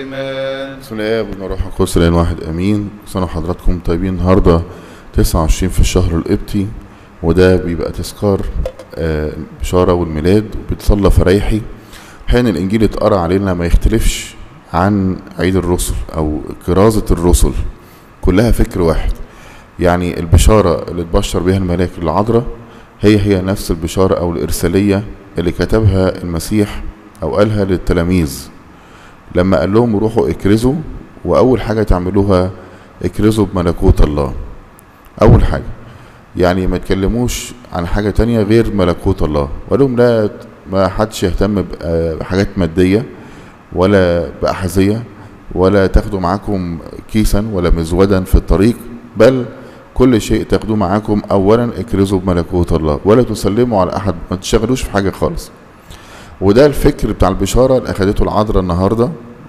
بسم الله وابن روح القدس الان واحد امين سنة حضراتكم طيبين النهارده 29 في الشهر القبطي وده بيبقى تذكار آه، البشارة والميلاد وبيتصلى فريحي حين الانجيل اتقرا علينا ما يختلفش عن عيد الرسل او كرازة الرسل كلها فكر واحد يعني البشارة اللي اتبشر بها الملاك العذراء هي هي نفس البشارة او الارسالية اللي كتبها المسيح او قالها للتلاميذ لما قال لهم روحوا اكرزوا واول حاجه تعملوها اكرزوا بملكوت الله اول حاجه يعني ما تكلموش عن حاجه تانية غير ملكوت الله وقال لهم لا ما حدش يهتم بحاجات ماديه ولا باحذيه ولا تاخدوا معاكم كيسا ولا مزودا في الطريق بل كل شيء تاخدوه معاكم اولا اكرزوا بملكوت الله ولا تسلموا على احد ما تشغلوش في حاجه خالص وده الفكر بتاع البشاره اللي اخدته العذراء النهارده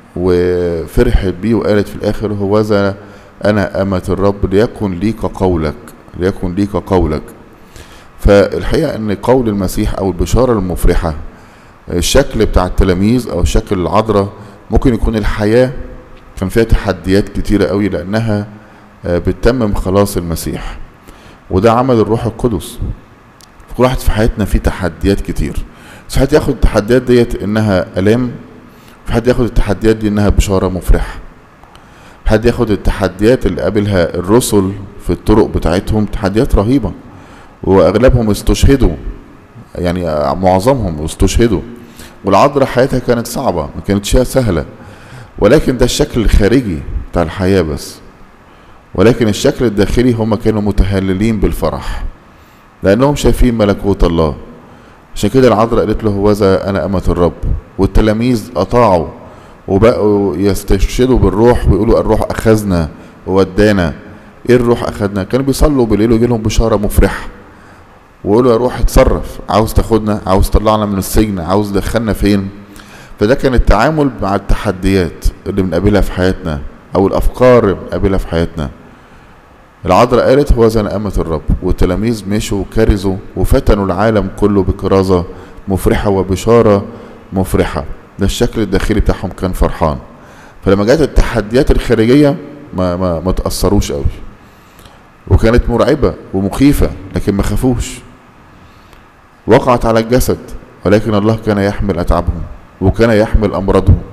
وفرحت بيه وقالت في الاخر هوذا انا امه الرب ليكن ليك قولك ليكن ليك قولك فالحقيقه ان قول المسيح او البشاره المفرحه الشكل بتاع التلاميذ او شكل العذراء ممكن يكون الحياه كان فيها تحديات كتيره قوي لانها بتتمم خلاص المسيح وده عمل الروح القدس كل واحد في حياتنا فيه تحديات كتير بس حد ياخد التحديات ديت انها الام في حد ياخد التحديات دي انها بشاره مفرحه حد ياخد التحديات اللي قابلها الرسل في الطرق بتاعتهم تحديات رهيبه واغلبهم استشهدوا يعني معظمهم استشهدوا والعذراء حياتها كانت صعبه ما كانتش سهله ولكن ده الشكل الخارجي بتاع الحياه بس ولكن الشكل الداخلي هم كانوا متهللين بالفرح لانهم شايفين ملكوت الله عشان كده العذراء قالت له هوذا انا امة الرب والتلاميذ اطاعوا وبقوا يستشهدوا بالروح ويقولوا الروح اخذنا وودانا ايه الروح اخذنا كانوا بيصلوا بالليل ويجي لهم بشاره مفرحه ويقولوا يا روح اتصرف عاوز تاخدنا عاوز تطلعنا من السجن عاوز تدخلنا فين فده كان التعامل مع التحديات اللي بنقابلها في حياتنا او الافكار اللي بنقابلها في حياتنا العذراء قالت هو أنا أمة الرب والتلاميذ مشوا وكرزوا وفتنوا العالم كله بكرازة مفرحة وبشارة مفرحة ده الشكل الداخلي بتاعهم كان فرحان فلما جت التحديات الخارجية ما ما ما تأثروش قوي وكانت مرعبة ومخيفة لكن ما خافوش وقعت على الجسد ولكن الله كان يحمل أتعابهم وكان يحمل أمراضهم